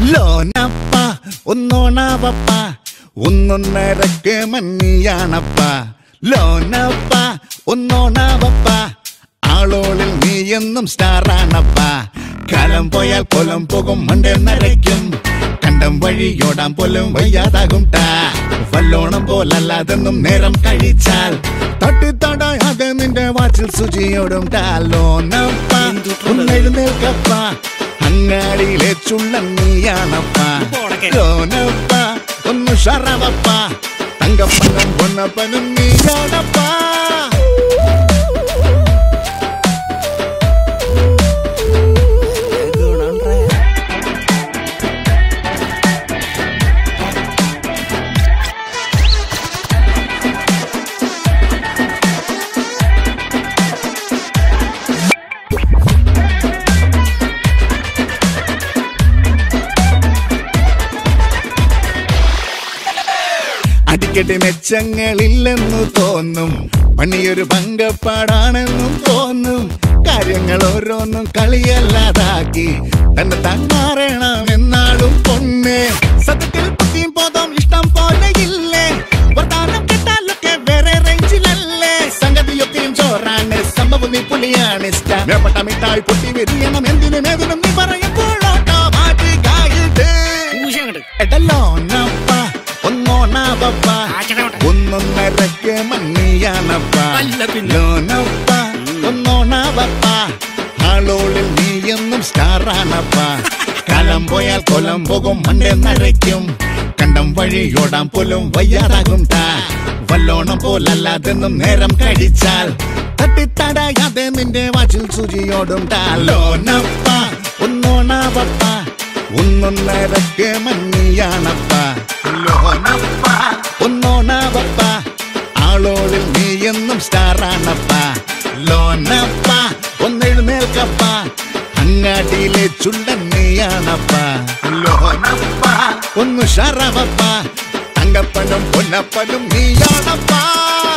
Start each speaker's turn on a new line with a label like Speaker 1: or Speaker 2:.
Speaker 1: ലോനപ്പ ഒന്നോണാവപ്പ ഒന്നൊന്നരക്ക് മന്നിയാണപ്പ ലോനപ്പ ഒന്നോണാവപ്പ ആളോളിൽ നീ എന്നും സ്റ്റാറാണപ്പ കാലം പോയാൽ കൊലം പോകും മണ്ടേ നരയ്ക്കും കണ്ടം വഴിയോടാൻ പോലും വയ്യാതാകും ടാ വല്ലോണം പോലല്ലാതെന്നും നേരം കഴിച്ചാൽ തട്ടിത്തടയാതെ നിന്റെ വാച്ചിൽ സുചിയോടും ടാലോനപ്പ ഒന്നെഴുന്നേൽക്കപ്പ അങ്ങാടിയിലെ ചുള്ളൻ നീയാണപ്പ ലോനപ്പ ഒന്ന് ഷറവപ്പ തങ്കപ്പനും പൊന്നപ്പനും നീയാണപ്പ അടിക്കടി മെച്ചങ്ങളില്ലെന്നു തോന്നും പണിയൊരു പങ്കപ്പാടാണെന്നും തോന്നും കാര്യങ്ങൾ ഓരോന്നും കളിയല്ലാതാക്കി തന്നെ തന്നാറണം എന്നാളും പൊന്നെ സത്യത്തിൽ ബുദ്ധിയും ബോധം ഇഷ്ടം പോലെ ഇല്ലേ വർത്താനം കേട്ടാലൊക്കെ വേറെ റേഞ്ചിലല്ലേ സംഗതിയൊക്കെയും ചോറാണ് സംഭവം നീ പുലിയാണ് വേപ്പെട്ട മിഠായി പൊട്ടി വെരിയണം എന്തിനും ഏതിനും നീ പറയുമ്പോഴോട്ടോ മാറ്റുകായിട്ട് എടലോനപ്പ ഒന്നോണാവപ്പ ഒന്നൊന്നരക്ക് മണ്ണിയാണപ്പ
Speaker 2: അല്ല പിന്നെ.
Speaker 1: ലോനപ്പ ഒന്നോണാവപ്പ ആളോളിൽ നീ എന്നും സ്റ്റാറാണപ്പ കാലം പോയാൽ കൊലം പോകും മണ്ടെ നരയ്ക്കും കണ്ടം വഴിയോടാൻ പോലും വയ്യാതാകും താ വല്ലോണം പോലല്ലാതെന്നും നേരം കഴിച്ചാൽ തട്ടിത്തടയാതെ നിന്റെ വാച്ചിൽ സൂചിയോടും താ ലോനപ്പ ഒന്നോണാവപ്പ ഒന്നൊന്നരക്ക് മഞ്ഞിയാണപ്പ ലോനപ്പ ഒന്നോണാവപ്പ ആളോളിൽ നീ എന്നും സ്റ്റാറാണപ്പ ലോനപ്പ ഒന്നെഴുന്നേൽക്കപ്പ അങ്ങാടിയിലെ ചുള്ളൻ നീയാണപ്പ ലോനപ്പ ഒന്ന് ഷറവപ്പ തങ്കപ്പനും പൊന്നപ്പനും നീയാണപ്പ